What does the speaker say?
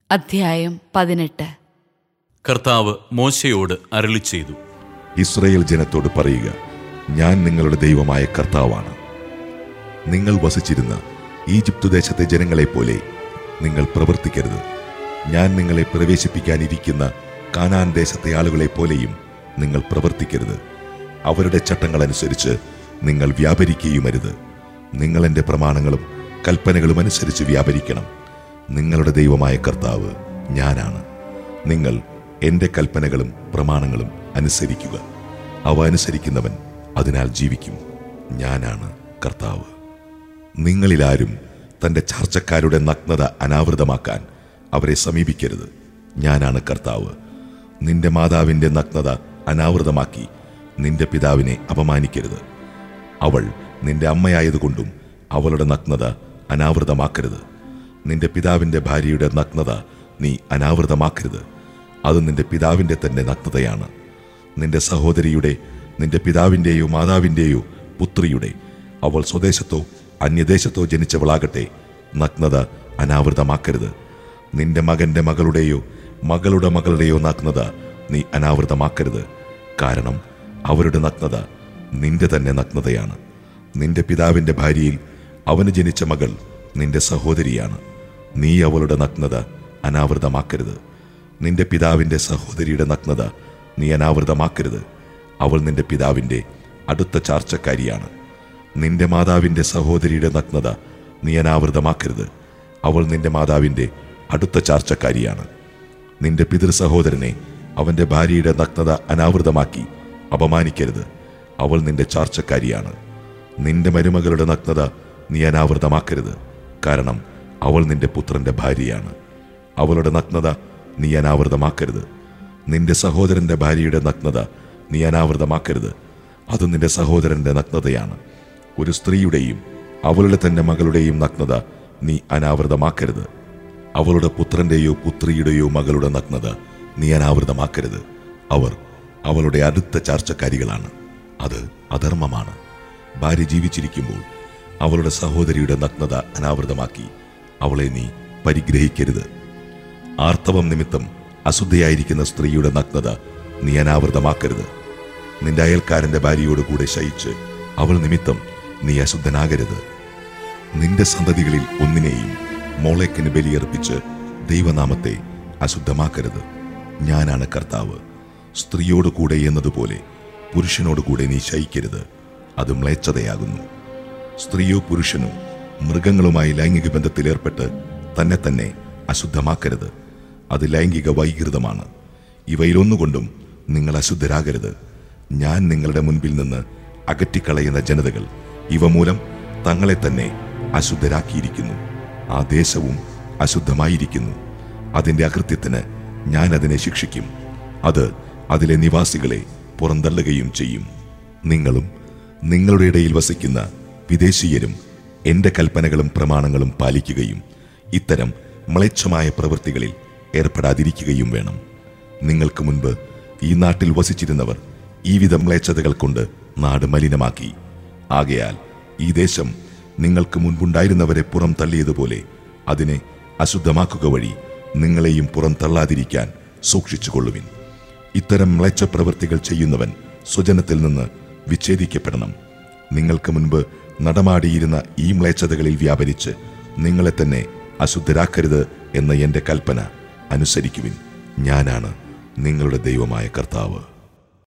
അധ്യായം പതിനെട്ട് കർത്താവ് മോശയോട് അരളി ചെയ്തു ഇസ്രയേൽ ജനത്തോട് പറയുക ഞാൻ നിങ്ങളുടെ ദൈവമായ കർത്താവാണ് നിങ്ങൾ വസിച്ചിരുന്ന ഈജിപ്തു ദേശത്തെ ജനങ്ങളെപ്പോലെ നിങ്ങൾ പ്രവർത്തിക്കരുത് ഞാൻ നിങ്ങളെ പ്രവേശിപ്പിക്കാനിരിക്കുന്ന കാനാൻ ദേശത്തെ ആളുകളെപ്പോലെയും നിങ്ങൾ പ്രവർത്തിക്കരുത് അവരുടെ ചട്ടങ്ങൾ അനുസരിച്ച് നിങ്ങൾ വ്യാപരിക്കുകയുമരുത് നിങ്ങൾ എൻ്റെ പ്രമാണങ്ങളും കൽപ്പനകളും അനുസരിച്ച് വ്യാപരിക്കണം നിങ്ങളുടെ ദൈവമായ കർത്താവ് ഞാനാണ് നിങ്ങൾ എൻ്റെ കൽപ്പനകളും പ്രമാണങ്ങളും അനുസരിക്കുക അവ അനുസരിക്കുന്നവൻ അതിനാൽ ജീവിക്കും ഞാനാണ് കർത്താവ് നിങ്ങളിലാരും തൻ്റെ ചാർച്ചക്കാരുടെ നഗ്നത അനാവൃതമാക്കാൻ അവരെ സമീപിക്കരുത് ഞാനാണ് കർത്താവ് നിന്റെ മാതാവിൻ്റെ നഗ്നത അനാവൃതമാക്കി നിന്റെ പിതാവിനെ അപമാനിക്കരുത് അവൾ നിന്റെ അമ്മയായതുകൊണ്ടും അവളുടെ നഗ്നത അനാവൃതമാക്കരുത് നിന്റെ പിതാവിൻ്റെ ഭാര്യയുടെ നഗ്നത നീ അനാവൃതമാക്കരുത് അത് നിന്റെ പിതാവിൻ്റെ തന്നെ നഗ്നതയാണ് നിന്റെ സഹോദരിയുടെ നിന്റെ പിതാവിൻ്റെയോ മാതാവിൻ്റെയോ പുത്രിയുടെ അവൾ സ്വദേശത്തോ അന്യദേശത്തോ ജനിച്ചവളാകട്ടെ നഗ്നത അനാവൃതമാക്കരുത് നിന്റെ മകന്റെ മകളുടെയോ മകളുടെ മകളുടെയോ നഗ്നത നീ അനാവൃതമാക്കരുത് കാരണം അവരുടെ നഗ്നത നിന്റെ തന്നെ നഗ്നതയാണ് നിന്റെ പിതാവിന്റെ ഭാര്യയിൽ അവന് ജനിച്ച മകൾ നിന്റെ സഹോദരിയാണ് നീ അവളുടെ നഗ്നത അനാവൃതമാക്കരുത് നിന്റെ പിതാവിന്റെ സഹോദരിയുടെ നഗ്നത നീ അനാവൃതമാക്കരുത് അവൾ നിന്റെ പിതാവിന്റെ അടുത്ത ചാർച്ചക്കാരിയാണ് നിന്റെ മാതാവിന്റെ സഹോദരിയുടെ നഗ്നത നീ അനാവൃതമാക്കരുത് അവൾ നിന്റെ മാതാവിന്റെ അടുത്ത ചാർച്ചക്കാരിയാണ് നിന്റെ പിതൃ സഹോദരനെ അവന്റെ ഭാര്യയുടെ നഗ്നത അനാവൃതമാക്കി അപമാനിക്കരുത് അവൾ നിന്റെ ചാർച്ചക്കാരിയാണ് നിന്റെ മരുമകളുടെ നഗ്നത നീ അനാവൃതമാക്കരുത് കാരണം അവൾ നിന്റെ പുത്രന്റെ ഭാര്യയാണ് അവളുടെ നഗ്നത നീ അനാവൃതമാക്കരുത് നിന്റെ സഹോദരന്റെ ഭാര്യയുടെ നഗ്നത നീ അനാവൃതമാക്കരുത് അത് നിന്റെ സഹോദരന്റെ നഗ്നതയാണ് ഒരു സ്ത്രീയുടെയും അവളുടെ തന്നെ മകളുടെയും നഗ്നത നീ അനാവൃതമാക്കരുത് അവളുടെ പുത്രന്റെയോ പുത്രിയുടെയോ മകളുടെ നഗ്നത നീ അനാവൃതമാക്കരുത് അവർ അവളുടെ അടുത്ത ചാർച്ചക്കാരികളാണ് അത് അധർമ്മമാണ് ഭാര്യ ജീവിച്ചിരിക്കുമ്പോൾ അവളുടെ സഹോദരിയുടെ നഗ്നത അനാവൃതമാക്കി അവളെ നീ പരിഗ്രഹിക്കരുത് ആർത്തവം നിമിത്തം അശുദ്ധയായിരിക്കുന്ന സ്ത്രീയുടെ നഗ്നത നീ അനാവൃതമാക്കരുത് നിന്റെ അയൽക്കാരന്റെ ഭാര്യയോട് കൂടെ ശയിച്ച് അവൾ നിമിത്തം നീ അശുദ്ധനാകരുത് നിന്റെ സന്തതികളിൽ ഒന്നിനെയും മോളേക്കിന് ബലിയർപ്പിച്ച് ദൈവനാമത്തെ അശുദ്ധമാക്കരുത് ഞാനാണ് കർത്താവ് സ്ത്രീയോട് കൂടെ എന്നതുപോലെ പുരുഷനോട് കൂടെ നീ ശയിക്കരുത് അത് മ്ലേച്ഛതയാകുന്നു സ്ത്രീയോ പുരുഷനോ മൃഗങ്ങളുമായി ലൈംഗിക ബന്ധത്തിൽ ഏർപ്പെട്ട് തന്നെ തന്നെ അശുദ്ധമാക്കരുത് അത് ലൈംഗിക വൈകൃതമാണ് ഇവയിലൊന്നുകൊണ്ടും നിങ്ങൾ അശുദ്ധരാകരുത് ഞാൻ നിങ്ങളുടെ മുൻപിൽ നിന്ന് അകറ്റിക്കളയുന്ന ജനതകൾ ഇവ മൂലം തങ്ങളെ തന്നെ അശുദ്ധരാക്കിയിരിക്കുന്നു ആ ദേശവും അശുദ്ധമായിരിക്കുന്നു അതിന്റെ അകൃത്യത്തിന് ഞാൻ അതിനെ ശിക്ഷിക്കും അത് അതിലെ നിവാസികളെ പുറന്തള്ളുകയും ചെയ്യും നിങ്ങളും നിങ്ങളുടെ ഇടയിൽ വസിക്കുന്ന വിദേശീയരും എന്റെ കൽപ്പനകളും പ്രമാണങ്ങളും പാലിക്കുകയും ഇത്തരം മ്ലേച്ഛമായ പ്രവൃത്തികളിൽ ഏർപ്പെടാതിരിക്കുകയും വേണം നിങ്ങൾക്ക് മുൻപ് ഈ നാട്ടിൽ വസിച്ചിരുന്നവർ ഈ വിധ മ്ലേച്ഛതകൾ കൊണ്ട് നാട് മലിനമാക്കി ആകയാൽ ഈ ദേശം നിങ്ങൾക്ക് മുൻപുണ്ടായിരുന്നവരെ പുറം തള്ളിയതുപോലെ അതിനെ അശുദ്ധമാക്കുക വഴി നിങ്ങളെയും പുറം തള്ളാതിരിക്കാൻ സൂക്ഷിച്ചുകൊള്ളുവിൻ ഇത്തരം മ്ലേച്ഛ പ്രവൃത്തികൾ ചെയ്യുന്നവൻ സ്വജനത്തിൽ നിന്ന് വിച്ഛേദിക്കപ്പെടണം നിങ്ങൾക്ക് മുൻപ് നടമാടിയിരുന്ന ഈ മ്ലേച്ഛതകളിൽ വ്യാപരിച്ച് നിങ്ങളെ തന്നെ അശുദ്ധരാക്കരുത് എന്ന എന്റെ കൽപ്പന അനുസരിക്കുവിൻ ഞാനാണ് നിങ്ങളുടെ ദൈവമായ കർത്താവ്